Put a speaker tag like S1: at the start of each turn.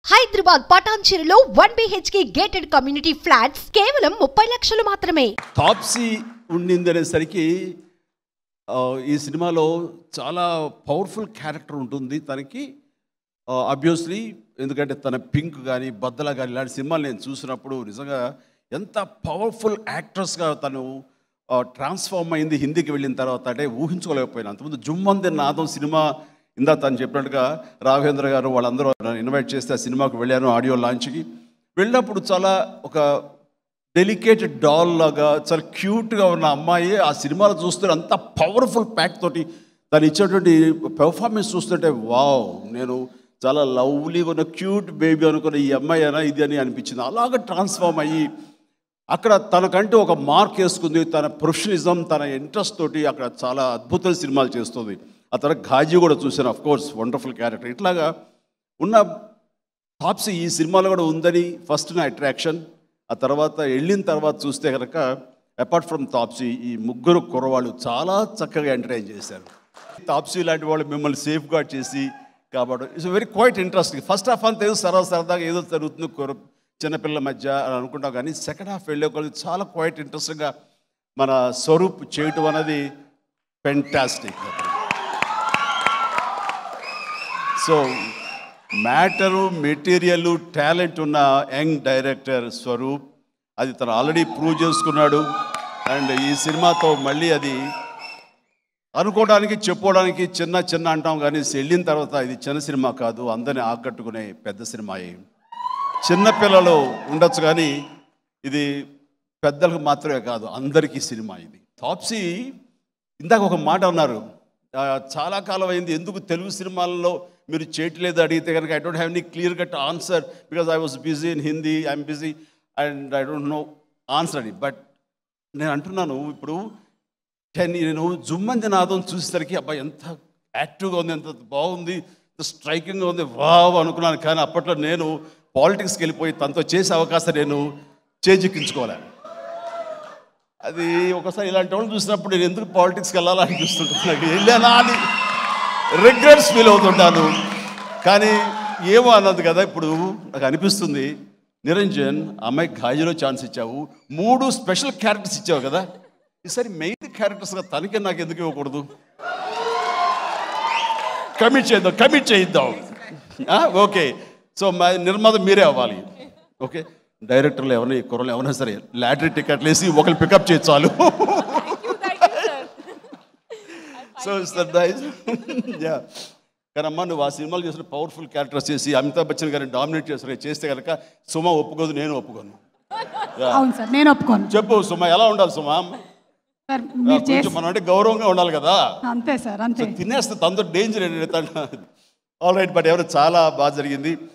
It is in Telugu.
S1: హైదరాబాద్ పటాన్చెరులో one BHK gated community flats కేవలం ముప్పై లక్షలు మాత్రమే
S2: తాప్సీ ఉండింది అనేసరికి ఆ, ఈ సినిమాలో చాలా పవర్ఫుల్ క్యారెక్టర్ ఉంటుంది తనకి అబ్వియస్లీ ఎందుకంటే తన పింక్ కానీ బద్దల కానీ ఇలాంటి సినిమాలు నేను చూసినప్పుడు నిజంగా ఎంత పవర్ఫుల్ యాక్ట్రెస్గా తను ట్రాన్స్ఫార్మ్ అయింది హిందీకి వెళ్ళిన తర్వాత అంటే ఊహించుకోలేకపోయినా అంతకుముందు జుమ్మంది నాదం సినిమా ఇందా తను చెప్పినట్టుగా రాఘవేంద్ర గారు వాళ్ళందరూ నన్ను ఇన్వైట్ చేస్తే ఆ సినిమాకు వెళ్ళాను ఆడియో లాంచ్కి వెళ్ళినప్పుడు చాలా ఒక డెలికేటెడ్ డాల్ లాగా చాలా క్యూట్గా ఉన్న అమ్మాయి ఆ సినిమాలో చూస్తే అంత పవర్ఫుల్ ప్యాక్ తోటి తను ఇచ్చేటువంటి పెర్ఫార్మెన్స్ చూస్తుంటే వావ్ నేను చాలా లవ్లీగా ఉన్న క్యూట్ బేబీ అనుకున్న ఈ అమ్మాయి అయినా ఇది అని అనిపించింది అలాగ ట్రాన్స్ఫార్మ్ అయ్యి అక్కడ తనకంటూ ఒక మార్క్ వేసుకుంది తన ప్రొఫెషనలిజం తన ఇంట్రెస్ట్ తోటి అక్కడ చాలా అద్భుతమైన సినిమాలు చేస్తుంది ఆ తర్వాత ఘాజీ కూడా చూశాను అఫ్ కోర్స్ వండర్ఫుల్ క్యారెక్టర్ ఇట్లాగా ఉన్న టాప్స్ ఈ సినిమాలో కూడా ఉందని ఫస్ట్ నా అట్రాక్షన్ ఆ తర్వాత వెళ్ళిన తర్వాత చూస్తే కనుక అపార్ట్ ఫ్రమ్ తాప్సీ ఈ ముగ్గురు కుర్రవాళ్ళు చాలా చక్కగా ఎంటర్టైన్ చేశారు తాప్సీ లాంటి వాళ్ళు మిమ్మల్ని సేఫ్ గార్డ్ చేసి కాబట్టి it's very quite interesting first half అంతా ఏదో సరదా సరదాగా ఏదో జరుగుతుంది కుర్ర చిన్నపిల్లల మధ్య అని అనుకుంటాం కానీ సెకండ్ హాఫ్ వెళ్ళే కొద్ది చాలా క్వైట్ ఇంట్రెస్టింగ్గా మన స్వరూప్ చేయటం అనేది fantastic so matter material talent ఉన్న యంగ్ డైరెక్టర్ స్వరూప్ అది తను ఆల్రెడీ ప్రూవ్ చేసుకున్నాడు అండ్ ఈ సినిమాతో మళ్ళీ అది అనుకోవడానికి చెప్పుకోవడానికి చిన్న చిన్న అంటాం కానీ వెళ్ళిన తర్వాత ఇది చిన్న సినిమా కాదు అందరిని ఆకట్టుకునే పెద్ద సినిమాయే చిన్నపిల్లలు ఉండొచ్చు కానీ ఇది పెద్దలకు మాత్రమే కాదు అందరికీ సినిమా ఇది టాప్సీ ఇందాక ఒక మాట అన్నారు ఆ, చాలా కాలం అయింది ఎందుకు తెలుగు సినిమాల్లో మీరు చేయట్లేదు అడిగితే కనుక I don't have any clear cut answer because I was busy in Hindi I'm busy and I don't know answer అని బట్ నేను అంటున్నాను ఇప్పుడు టెన్ నేను జుమ్మంది నాదం చూసేసరికి అబ్బాయి ఎంత యాక్టివ్గా ఉంది ఎంత బాగుంది ఎంత స్ట్రైకింగ్గా ఉంది వావ్ అనుకున్నాను కానీ అప్పట్లో నేను పాలిటిక్స్కి వెళ్ళిపోయి తనతో చేసే అవకాశం నేను చేజిక్కించుకోవాలి అది ఒకసారి ఇలాంటి వాళ్ళు చూసినప్పుడు నేను ఎందుకు పాలిటిక్స్కి వెళ్ళాలా అనిపిస్తుంటుంది నాకు వెళ్ళానా అని రిగ్రెట్స్ ఫీల్ అవుతుంటాను కానీ ఏమో అన్నది కదా ఇప్పుడు నాకు అనిపిస్తుంది నిరంజన్ అమ్మాయి ఘాజీలో ఛాన్స్ ఇచ్చావు మూడు స్పెషల్ క్యారెక్టర్స్ ఇచ్చావు కదా ఈసారి మెయిన్ క్యారెక్టర్స్గా తనకే నాకు ఎందుకు ఇవ్వకూడదు కమిట్ చేద్దాం కమిట్ చేయిద్దాం ఆ, ఓకే సో మా నిర్మాత మీరే అవ్వాలి ఓకే డైరెక్టర్లు ఎవరైనా ఈ కుర్రలు ఎవరైనా సరే లాటరీ టికెట్లు వేసి ఒకరు పికప్ చేయొచ్చు చాలు సో సార్ నైస్ యా కానీ అమ్మా నువ్వు ఆ సినిమాలు చేసిన పవర్ఫుల్ క్యారెక్టర్స్ చేసి అమితాబ్ బచ్చన్ గారిని డామినేట్ చేసిన చేస్తే కనుక సుమ ఒప్పుకోదు నేను ఒప్పుకోను Yeah.
S3: అవును సార్ నేను ఒప్పుకోను
S2: చెప్పు సుమ ఎలా ఉండాలి సుమ
S3: సార్ మీరు
S2: కొంచెం
S3: చేసి
S2: మనం అంటే గౌరవంగా ఉండాలి కదా
S3: అంతే సార్ అంతే
S2: తినేస్తే తొందర డేంజర్ ఆల్ రైట్ బట్ ఎవరు చాలా బాగా జరిగింది